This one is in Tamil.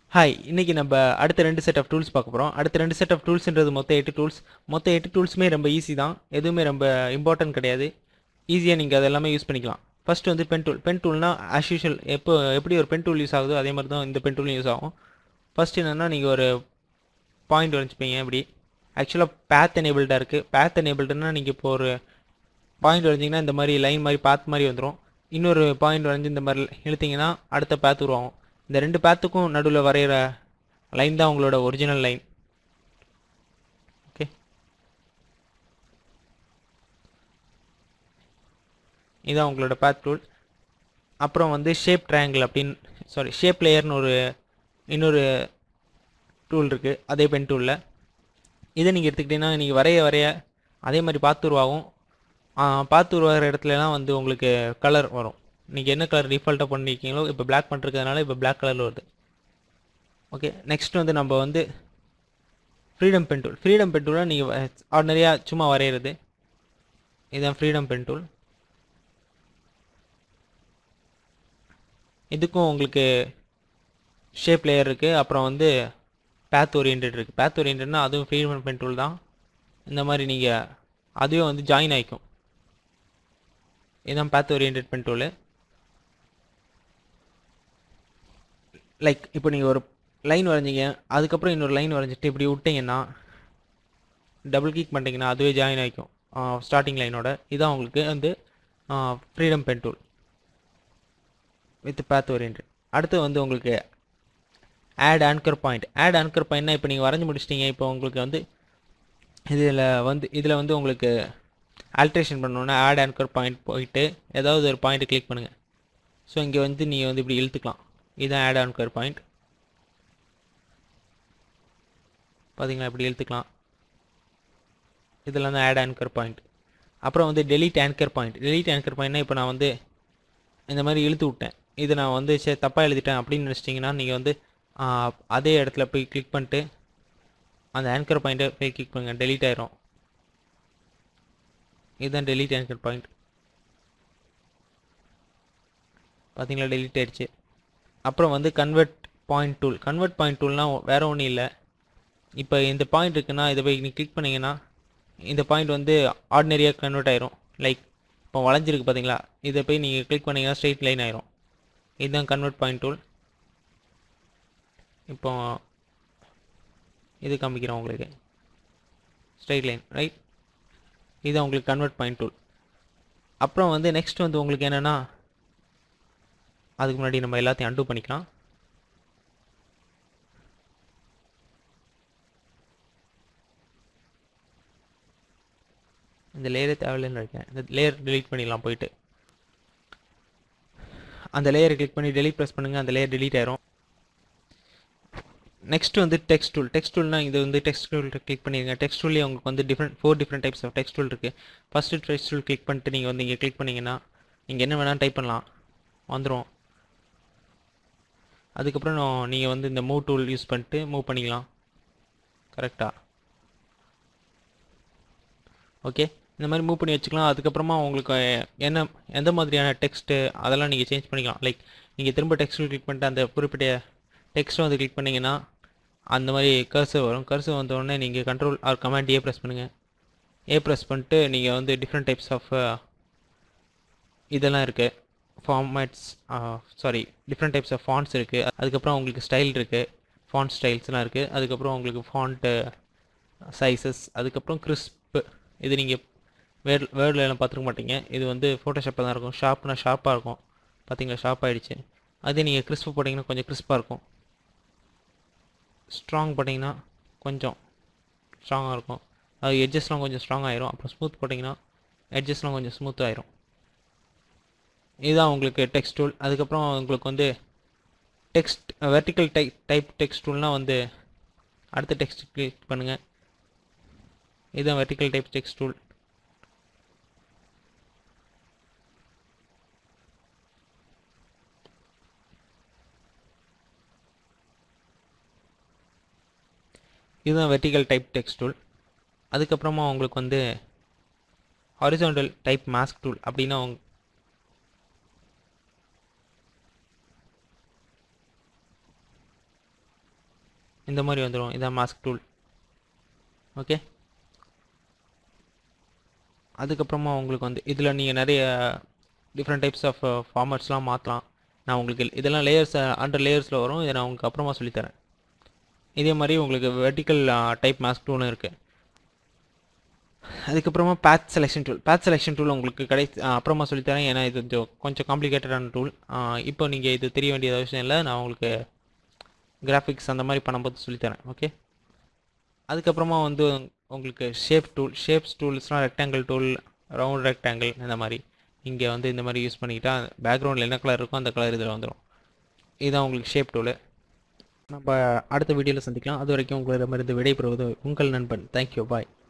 ஹாய் இன்னைக்கு நம்ம அடுத்த ரெண்டு செட் ஆஃப் டூல்ஸ் பார்க்க போகிறோம் அடுத்த ரெண்டு செட் ஆஃப் டூல்ஸ்ன்றது மொத்தம் எட்டு டூல்ஸ் மொத்தம் எட்டு டூல்ஸுமே ரொம்ப ஈஸி தான் எதுவுமே ரொம்ப இம்பார்ட்டன்ட் கிடையாது ஈஸியாக நீங்கள் அது எல்லாமே யூஸ் பண்ணிக்கலாம் ஃபர்ஸ்ட் வந்து பென் டூல் பென் டூல்னா ஆஸ் யூஷுவல் எப்போ எப்படி ஒரு பென் டூல் யூஸ் ஆகுதோ அதே மாதிரி தான் இந்த பென் டூலும் யூஸ் ஆகும் ஃபர்ஸ்ட் என்னென்னா நீங்கள் ஒரு பாயிண்ட் வரைஞ்சிப்பீங்க இப்படி ஆக்சுவலாக பேத் எனேபிள்டாக இருக்குது பேத் எனேபிள்டுனா நீங்கள் இப்போ ஒரு பாயிண்ட் வரைஞ்சிங்கன்னா இந்த மாதிரி லைன் மாதிரி பாத் மாதிரி வந்துடும் இன்னொரு பாயிண்ட் வரைஞ்சி இந்த மாதிரி இழுத்தீங்கன்னா அடுத்த பேத் உருவாகும் இந்த ரெண்டு பேத்துக்கும் நடுவில் வரைகிற லைன் தான் உங்களோட ஒரிஜினல் லைன் ஓகே இதான் உங்களோட பேத் டூல் அப்புறம் வந்து ஷேப் ட்ரையாங்கிள் அப்படின்னு சாரி ஷேப் லேயர்னு ஒரு இன்னொரு டூல் இருக்குது அதே பென் டூலில் இதை நீங்கள் எடுத்துக்கிட்டீங்கன்னா நீங்கள் வரைய வரைய அதே மாதிரி பார்த்து உருவாகும் பார்த்து உருவாகிற இடத்துலலாம் வந்து உங்களுக்கு கலர் வரும் நீங்கள் என்ன கலர் டிஃபால்ட்டாக பண்ணியிருக்கீங்களோ இப்போ பிளாக் பண்ணிருக்கிறதுனால இப்போ பிளாக் கலரில் வருது ஓகே நெக்ஸ்ட் வந்து நம்ம வந்து freedom pen tool freedom pen டூலில் நீங்கள் ஆர்டினரியாக சும்மா வரைகிறது இதுதான் ஃப்ரீடம் பென் டூல் இதுக்கும் உங்களுக்கு ஷேப் லேயர் இருக்குது அப்புறம் வந்து பேத் ஓரியன்ட் இருக்குது பேத் ஓரியன்ட்னா அதுவும் ஃப்ரீடம் பென் டூல் தான் இந்த மாதிரி நீங்கள் அதுவே வந்து ஜாயின் ஆகிக்கும் இதுதான் path orient pen tool like இப்போ நீங்கள் ஒரு லைன் வரைஞ்சிங்க அதுக்கப்புறம் இன்னொரு லைன் வரைஞ்சிட்டு இப்படி விட்டிங்கன்னா டபுள் கிளிக் பண்ணிட்டீங்கன்னா அதுவே ஜாயின் ஆகிக்கும் ஸ்டார்டிங் லைனோட இதான் உங்களுக்கு வந்து freedom pen tool with path orient அடுத்து வந்து உங்களுக்கு add anchor point add anchor பாயிண்ட்னா இப்போ நீங்கள் வரைஞ்சி முடிச்சிட்டிங்க இப்போ உங்களுக்கு வந்து இதில் வந்து இதில் வந்து உங்களுக்கு ஆல்ட்ரேஷன் பண்ணணுன்னா ஆட் ஆன்கர் பாயிண்ட் போயிட்டு ஏதாவது ஒரு பாயிண்ட் கிளிக் பண்ணுங்கள் ஸோ இங்கே வந்து நீங்கள் வந்து இப்படி இழுத்துக்கலாம் இதுதான் ஆட் ஆன்கர் பாயிண்ட் பார்த்தீங்களா இப்படி இழுத்துக்கலாம் இதில் வந்து ஆட் ஆன்கர் பாயிண்ட் அப்புறம் வந்து delete anchor point delete anchor பாயிண்ட்னா இப்போ நான் வந்து இந்த மாதிரி இழுத்து விட்டேன் இது நான் வந்து சரி தப்பாக எழுதிட்டேன் அப்படின்னு நினச்சிட்டிங்கன்னா நீங்கள் வந்து அதே இடத்துல போய் கிளிக் பண்ணிட்டு அந்த ஆன்கர் பாயிண்ட்டை போய் கிளிக் பண்ணுங்கள் டெலீட் ஆயிரும் இதுதான் டெலீட் ஆன்கர் பாயிண்ட் பார்த்தீங்களா டெலீட் ஆயிடுச்சு அப்புறம் வந்து convert point tool convert point டூல்னால் வேறு ஒன்றும் இல்லை இப்போ இந்த பாயிண்ட் இருக்குன்னா இதை போய் நீ கிளிக் பண்ணிங்கன்னா இந்த பாயிண்ட் வந்து ஆர்டினரியாக கன்வெர்ட் ஆயிரும் லைக் இப்போ வளைஞ்சிருக்கு பார்த்தீங்களா இதை போய் நீங்கள் கிளிக் பண்ணிங்கன்னா ஸ்ட்ரெயிட் லைன் ஆயிரும் இதுதான் கன்வெர்ட் பாயிண்ட் டூல் இப்போ இது காமிக்கிறேன் உங்களுக்கு ஸ்ட்ரைட் லைன் ரைட் இது உங்களுக்கு கன்வெர்ட் பாயிண்ட் டூல் அப்புறம் வந்து நெக்ஸ்ட் வந்து உங்களுக்கு என்னென்னா அதுக்கு முன்னாடி நம்ம எல்லாத்தையும் அன்டூ பண்ணிக்கலாம் இந்த லேயரே தேவையில்லைன்னு இருக்கேன் இந்த லேயர் டெலீட் பண்ணிடலாம் போயிட்டு அந்த லேயரை கிளிக் பண்ணி டெலீட் ப்ரெஸ் பண்ணுங்கள் அந்த லேயர் டெலீட் ஆயிரும் நெக்ஸ்ட் வந்து டெக்ஸ்ட் டூல் டெக்ஸ்ட் டூல்னா இது வந்து டெக்ஸ்ட் டூல் கிளிக் பண்ணிடுங்க டெக்ஸ்ட் டூல்லே உங்களுக்கு வந்து different four different types of text tool இருக்குது ஃபஸ்ட்டு டெக்ஸ்ட் டூல் கிளிக் பண்ணிட்டு நீங்கள் வந்து இங்கே கிளிக் பண்ணிங்கன்னா நீங்கள் என்ன வேணால் டைப் பண்ணலாம் வந்துடும் அதுக்கப்புறம் நீங்கள் வந்து இந்த மூவ் டூல் யூஸ் பண்ணிட்டு மூவ் பண்ணிக்கலாம் கரெக்டாக ஓகே இந்த மாதிரி மூவ் பண்ணி வச்சுக்கலாம் அதுக்கப்புறமா உங்களுக்கு என்ன எந்த மாதிரியான டெக்ஸ்ட்டு அதெல்லாம் நீங்கள் சேஞ்ச் பண்ணிக்கலாம் லைக் நீங்கள் திரும்ப டெக்ஸ்ட் கிளிக் பண்ணிட்டு அந்த குறிப்பிட்ட டெக்ஸ்ட்டை வந்து கிளிக் பண்ணிங்கன்னா அந்த மாதிரி கர்சர் வரும் கர்சர் வந்த உடனே நீங்கள் control R command A press பண்ணுங்கள் ஏ ப்ரெஸ் பண்ணிட்டு நீங்கள் வந்து டிஃப்ரெண்ட் டைப்ஸ் ஆஃப் இதெல்லாம் இருக்குது formats sorry different types of fonts இருக்குது அதுக்கப்புறம் உங்களுக்கு ஸ்டைல் இருக்குது ஃபாண்ட் ஸ்டைல்ஸ்லாம் இருக்குது அதுக்கப்புறம் உங்களுக்கு ஃபாண்ட்டு சைஸஸ் அதுக்கப்புறம் கிறிஸ்ப் இது நீங்கள் வேர்ட் வேர்டில் எல்லாம் பார்த்துருக்க மாட்டீங்க இது வந்து ஃபோட்டோஷாப்பில் தான் இருக்கும் ஷார்ப்னா ஷார்ப்பாக இருக்கும் பார்த்தீங்களா ஷார்ப் ஆகிடுச்சு அதே நீங்கள் கிறிஸ்ப் போட்டிங்கன்னா கொஞ்சம் கிறிஸ்பாக இருக்கும் ஸ்ட்ராங் போட்டிங்கன்னா கொஞ்சம் ஸ்ட்ராங்காக இருக்கும் அது எட்ஜஸ்லாம் கொஞ்சம் ஸ்ட்ராங் ஆயிரும் அப்புறம் ஸ்மூத் போட்டிங்கன்னா எட்ஜஸ்லாம் கொஞ்சம் ஸ்மூத் ஆயிரும் இதுதான் உங்களுக்கு டெக்ஸ்ட் டூல் அதுக்கப்புறம் உங்களுக்கு வந்து text vertical type type text டூல்னால் வந்து அடுத்த டெக்ஸ்ட் கிளிக் பண்ணுங்கள் இதுதான் வெர்டிக்கல் டைப் டெக்ஸ்ட் டூல் இதுதான் வெர்டிக்கல் டைப் டெக்ஸ்ட் டூல் அதுக்கப்புறமா உங்களுக்கு வந்து ஹாரிசாண்டல் டைப் மாஸ்க் டூல் அப்படின்னா உங்க இந்த மாதிரி வந்துடும் இதான் மாஸ்க் டூல் ஓகே அதுக்கப்புறமா உங்களுக்கு வந்து இதில் நீங்கள் நிறைய டிஃப்ரெண்ட் டைப்ஸ் ஆஃப் ஃபார்மட்ஸ்லாம் மாற்றலாம் நான் உங்களுக்கு இதெல்லாம் லேயர்ஸ் அண்டர் லேயர்ஸில் வரும் இதை நான் உங்களுக்கு அப்புறமா சொல்லித்தரேன் இதே மாதிரி உங்களுக்கு வெர்டிக்கல் டைப் மாஸ்க் டூலும் இருக்குது அதுக்கப்புறமா path selection tool path selection tool உங்களுக்கு கடை அப்புறமா சொல்லித்தரேன் ஏன்னா இது கொஞ்சம் கொஞ்சம் காம்ப்ளிகேட்டடான டூல் இப்போ நீங்கள் இது தெரிய வேண்டிய அவசியம் இல்லை நான் உங்களுக்கு கிராஃபிக்ஸ் அந்த மாதிரி பண்ணும்போது சொல்லித்தரேன் ஓகே அதுக்கப்புறமா வந்து உங்களுக்கு ஷேப் டூல் ஷேப்ஸ் டூல்ஸ்னால் ரெக்டாங்கிள் டூல் ரவுண்ட் ரெக்டாங்கிள் இந்த மாதிரி இங்கே வந்து இந்த மாதிரி யூஸ் பண்ணிக்கிட்டா பேக்ரவுண்டில் என்ன கலர் இருக்கோ அந்த கலர் இதில் வந்துடும் இதுதான் உங்களுக்கு ஷேப் டூலு நம்ம அடுத்த வீடியோவில் சந்திக்கலாம் அது வரைக்கும் உங்களிடமிருந்து விடைபெறுவது உங்கள் நண்பன் தேங்க்யூ பாய்